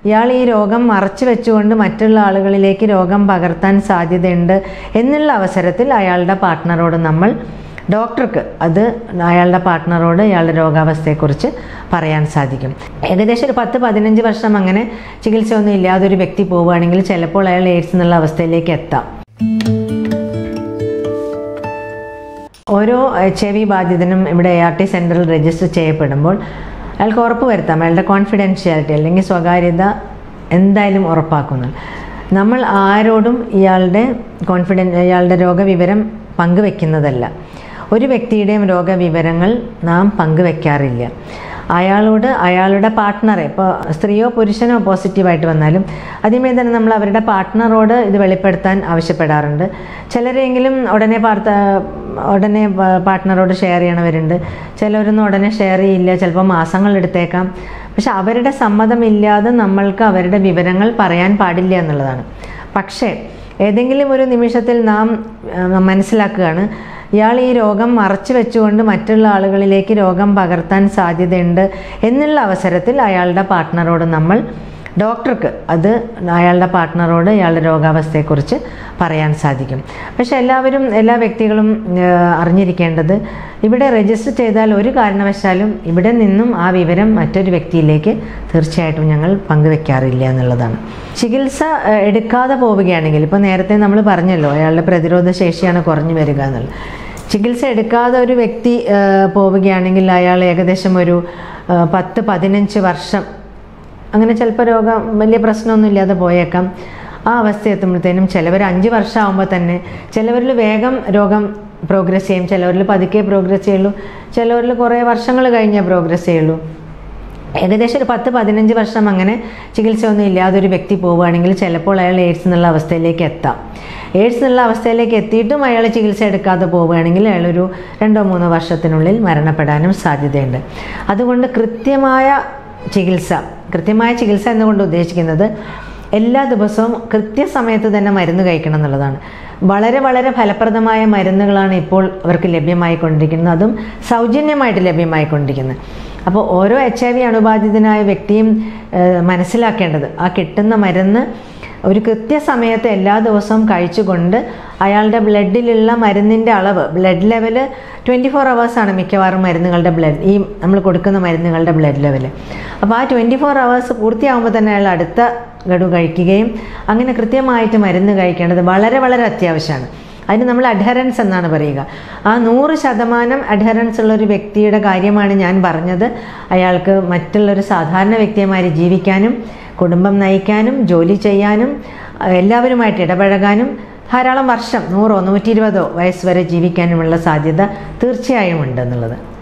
ഇയാൾ ഈ രോഗം മറച്ചു വെച്ചുകൊണ്ട് മറ്റുള്ള ആളുകളിലേക്ക് രോഗം പകർത്താൻ സാധ്യതയുണ്ട് എന്നുള്ള അവസരത്തിൽ അയാളുടെ പാർട്ട്ണറോട് നമ്മൾ ഡോക്ടർക്ക് അത് അയാളുടെ പാർട്ട്ണറോട് ഇയാളുടെ രോഗാവസ്ഥയെക്കുറിച്ച് പറയാൻ സാധിക്കും ഏകദേശം ഒരു പത്ത് പതിനഞ്ച് വർഷം അങ്ങനെ ചികിത്സയൊന്നും ഇല്ലാതെ ഒരു വ്യക്തി പോവുകയാണെങ്കിൽ ചിലപ്പോൾ അയാൾ എയ്ഡ്സ് എന്നുള്ള അവസ്ഥയിലേക്ക് എത്താം ഓരോ എച്ച് ഐ വി ബാധിതനും ഇവിടെ എ ആർ ടി സെൻറ്ററിൽ രജിസ്റ്റർ ചെയ്യപ്പെടുമ്പോൾ അയാൾക്ക് ഉറപ്പ് വരുത്താം അയാളുടെ കോൺഫിഡൻഷ്യാലിറ്റി അല്ലെങ്കിൽ സ്വകാര്യത എന്തായാലും ഉറപ്പാക്കുന്നു നമ്മൾ ആരോടും ഇയാളുടെ കോൺഫിഡൻ ഇയാളുടെ രോഗവിവരം പങ്കുവെക്കുന്നതല്ല ഒരു വ്യക്തിയുടെയും രോഗവിവരങ്ങൾ നാം പങ്കുവെക്കാറില്ല അയാളോട് അയാളുടെ പാർട്ട്ണറെ ഇപ്പോൾ സ്ത്രീയോ പുരുഷനോ പോസിറ്റീവായിട്ട് വന്നാലും ആദ്യമേ തന്നെ നമ്മൾ അവരുടെ പാർട്ട്ണറോട് ഇത് വെളിപ്പെടുത്താൻ ആവശ്യപ്പെടാറുണ്ട് ചിലരെങ്കിലും ഉടനെ പാർത്ത ഉടനെ പാർട്ട്ണറോട് ഷെയർ ചെയ്യണവരുണ്ട് ചിലരൊന്നും ഉടനെ ഷെയർ ചെയ്യില്ല ചിലപ്പോൾ മാസങ്ങൾ എടുത്തേക്കാം പക്ഷെ അവരുടെ സമ്മതമില്ലാതെ നമ്മൾക്ക് അവരുടെ വിവരങ്ങൾ പറയാൻ പാടില്ല എന്നുള്ളതാണ് പക്ഷേ ഏതെങ്കിലും ഒരു നിമിഷത്തിൽ നാം ആ, മനസ്സിലാക്കുകയാണ് ഇയാൾ ഈ രോഗം മറച്ചു വെച്ചുകൊണ്ട് മറ്റുള്ള ആളുകളിലേക്ക് രോഗം പകർത്താൻ സാധ്യതയുണ്ട് എന്നുള്ള അവസരത്തിൽ അയാളുടെ പാർട്ട്ണറോട് നമ്മൾ ഡോക്ടർക്ക് അത് അയാളുടെ പാർട്ട്ണറോട് ഇയാളുടെ രോഗാവസ്ഥയെക്കുറിച്ച് പറയാൻ സാധിക്കും പക്ഷെ എല്ലാവരും എല്ലാ വ്യക്തികളും ആ, അറിഞ്ഞിരിക്കേണ്ടത് ഇവിടെ രജിസ്റ്റർ ചെയ്താൽ ഒരു കാരണവശാലും ഇവിടെ നിന്നും ആ വിവരം മറ്റൊരു വ്യക്തിയിലേക്ക് തീർച്ചയായിട്ടും ഞങ്ങൾ പങ്കുവെക്കാറില്ല എന്നുള്ളതാണ് ചികിത്സ ആ, എടുക്കാതെ പോവുകയാണെങ്കിൽ ഇപ്പോൾ നേരത്തെ നമ്മൾ പറഞ്ഞല്ലോ അയാളുടെ പ്രതിരോധ ശേഷിയാണ് കുറഞ്ഞു വരിക എന്നുള്ളത് ചികിത്സ എടുക്കാതെ ഒരു വ്യക്തി ആ, പോവുകയാണെങ്കിൽ അയാൾ ഏകദേശം ഒരു ആ, പത്ത് പതിനഞ്ച് വർഷം അങ്ങനെ ചിലപ്പോൾ രോഗം വലിയ പ്രശ്നമൊന്നും ഇല്ലാതെ പോയേക്കാം ആ അവസ്ഥ എത്തുമ്പോഴത്തേനും ചിലവർ അഞ്ച് വർഷമാകുമ്പോൾ തന്നെ ചിലവരിൽ വേഗം രോഗം പ്രോഗ്രസ് ചെയ്യും ചിലവരിൽ പതുക്കെ പ്രോഗ്രസ് ചെയ്യുള്ളൂ ചിലവരിൽ കുറേ വർഷങ്ങൾ കഴിഞ്ഞേ പ്രോഗ്രസ് ചെയ്യുള്ളൂ ഏകദേശം ഒരു പത്ത് പതിനഞ്ച് വർഷം അങ്ങനെ ചികിത്സയൊന്നും ഇല്ലാതെ ഒരു വ്യക്തി പോവുകയാണെങ്കിൽ ചിലപ്പോൾ അയാൾ എയ്ഡ്സ് എന്നുള്ള അവസ്ഥയിലേക്ക് എത്താം എയ്ഡ്സ് എന്നുള്ള അവസ്ഥയിലേക്ക് എത്തിയിട്ടും അയാൾ ചികിത്സ എടുക്കാതെ പോവുകയാണെങ്കിൽ അയാളൊരു രണ്ടോ മൂന്നോ വർഷത്തിനുള്ളിൽ മരണപ്പെടാനും സാധ്യതയുണ്ട് അതുകൊണ്ട് കൃത്യമായ ചികിത്സ കൃത്യമായ ചികിത്സ എന്നുകൊണ്ട് ഉദ്ദേശിക്കുന്നത് എല്ലാ ദിവസവും കൃത്യസമയത്ത് തന്നെ മരുന്ന് കഴിക്കണം എന്നുള്ളതാണ് വളരെ വളരെ ഫലപ്രദമായ മരുന്നുകളാണ് ഇപ്പോൾ അവർക്ക് ലഭ്യമായിക്കൊണ്ടിരിക്കുന്നത് അതും സൗജന്യമായിട്ട് ലഭ്യമായിക്കൊണ്ടിരിക്കുന്നത് അപ്പോൾ ഓരോ എച്ച് ഐ വി അണുബാധിതനായ വ്യക്തിയും ഏഹ്, മനസ്സിലാക്കേണ്ടത് ആ കിട്ടുന്ന മരുന്ന് ഒരു കൃത്യസമയത്ത് എല്ലാ ദിവസവും കഴിച്ചുകൊണ്ട് അയാളുടെ ബ്ലഡിലുള്ള മരുന്നിൻ്റെ അളവ് ബ്ലഡ് ലെവൽ ട്വൻറ്റി ഫോർ ആണ് മിക്കവാറും മരുന്നുകളുടെ ബ്ലഡ് ഈ നമ്മൾ കൊടുക്കുന്ന മരുന്നുകളുടെ ബ്ലഡ് ലെവൽ അപ്പോൾ ആ ട്വൻറ്റി ഫോർ അവേഴ്സ് പൂർത്തിയാകുമ്പോൾ തന്നെ അയാൾ അടുത്ത ഗഡു കഴിക്കുകയും അങ്ങനെ കൃത്യമായിട്ട് മരുന്ന് കഴിക്കേണ്ടത് വളരെ വളരെ അത്യാവശ്യമാണ് അതിന് നമ്മൾ അഡ്ഹറൻസ് എന്നാണ് പറയുക ആ നൂറ് ശതമാനം അഡ്ഹറൻസ് ഉള്ള ഒരു വ്യക്തിയുടെ കാര്യമാണ് ഞാൻ പറഞ്ഞത് അയാൾക്ക് മറ്റുള്ളൊരു സാധാരണ വ്യക്തിയുമായി ജീവിക്കാനും കുടുംബം നയിക്കാനും ജോലി ചെയ്യാനും അഹ് എല്ലാവരുമായിട്ട് ഇടപഴകാനും ധാരാളം വർഷം നൂറോ നൂറ്റി ഇരുപതോ വയസ്സ് വരെ ജീവിക്കാനുമുള്ള സാധ്യത തീർച്ചയായും ഉണ്ട് എന്നുള്ളത്